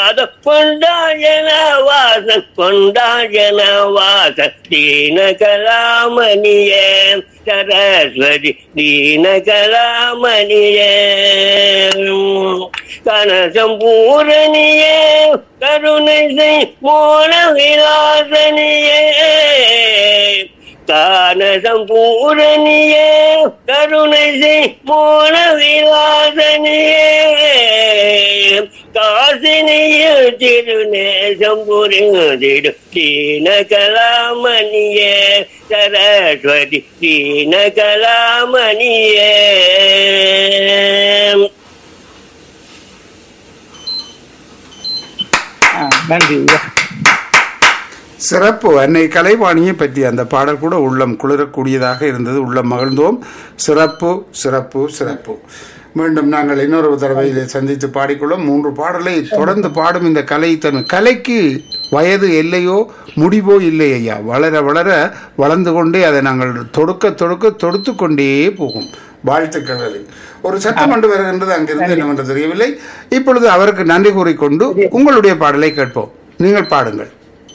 அத கொண்டாயன வாசன் கொண்டாயன வாசன் தீன கலாமணியே சரஸ்வதி தீன கலாமணியே கனசம் பூரணியே கருணை செய் மோன விலாசனியே கானசம் பூரணியே கருணை செய் மோன விலாசனியே காசினியில் திருநேசம் புரிந்திடு தீன கலாமணியே சரஸ்வதி தீன கலாமணியே ஆ, நன்றி ஐயா சிறப்பு அன்னை கலைவாணியை பற்றி அந்த பாடல் கூட உள்ளம் குளிரக்கூடியதாக இருந்தது உள்ளம் மகிழ்ந்தோம் சிறப்பு சிறப்பு சிறப்பு மீண்டும் நாங்கள் இன்னொரு தடவை இதை சந்தித்து பாடிக்கொள்ளும் மூன்று பாடலை தொடர்ந்து பாடும் இந்த கலை தன் கலைக்கு வயது எல்லையோ முடிவோ இல்லை ஐயா வளர வளர வளர்ந்து கொண்டே அதை நாங்கள் தொடுக்க தொடுக்க தொடுத்து கொண்டே போகும் வாழ்த்துக்கள் ஒரு சட்டம் கொண்டு வருகின்றது அங்கிருந்து என்னவென்று தெரியவில்லை இப்பொழுது அவருக்கு நன்றி கூறிக்கொண்டு உங்களுடைய பாடலை கேட்போம் நீங்கள் பாடுங்கள்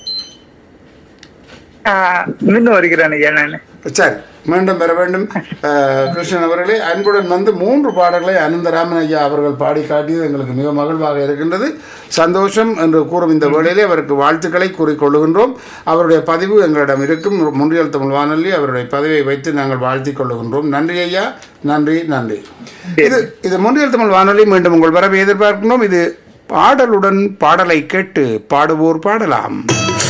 ஆ, மீண்டும் வருகிறேன் ஐயா நான் சரி மீண்டும் பெற வேண்டும் அஹ், கிருஷ்ணன் அவர்களே அன்புடன் வந்து மூன்று பாடல்களை அனந்தராமன் ஐயா அவர்கள் பாடி காட்டியது எங்களுக்கு மிக மகிழ்வாக இருக்கின்றது சந்தோஷம் என்று கூறும் இந்த வேளையிலே அவருக்கு வாழ்த்துக்களை கூறிக்கொள்ளுகின்றோம் அவருடைய பதிவு எங்களிடம் இருக்கும் முன்றியல் தமிழ் வானொலி அவருடைய பதவியை வைத்து நாங்கள் வாழ்த்திக் கொள்ளுகின்றோம் நன்றி ஐயா நன்றி நன்றி இது இது முன்றியல் தமிழ் வானொலி மீண்டும் உங்கள் வரவை எதிர்பார்க்கின்றோம் இது பாடலுடன் பாடலை கேட்டு பாடுவோர் பாடலாம்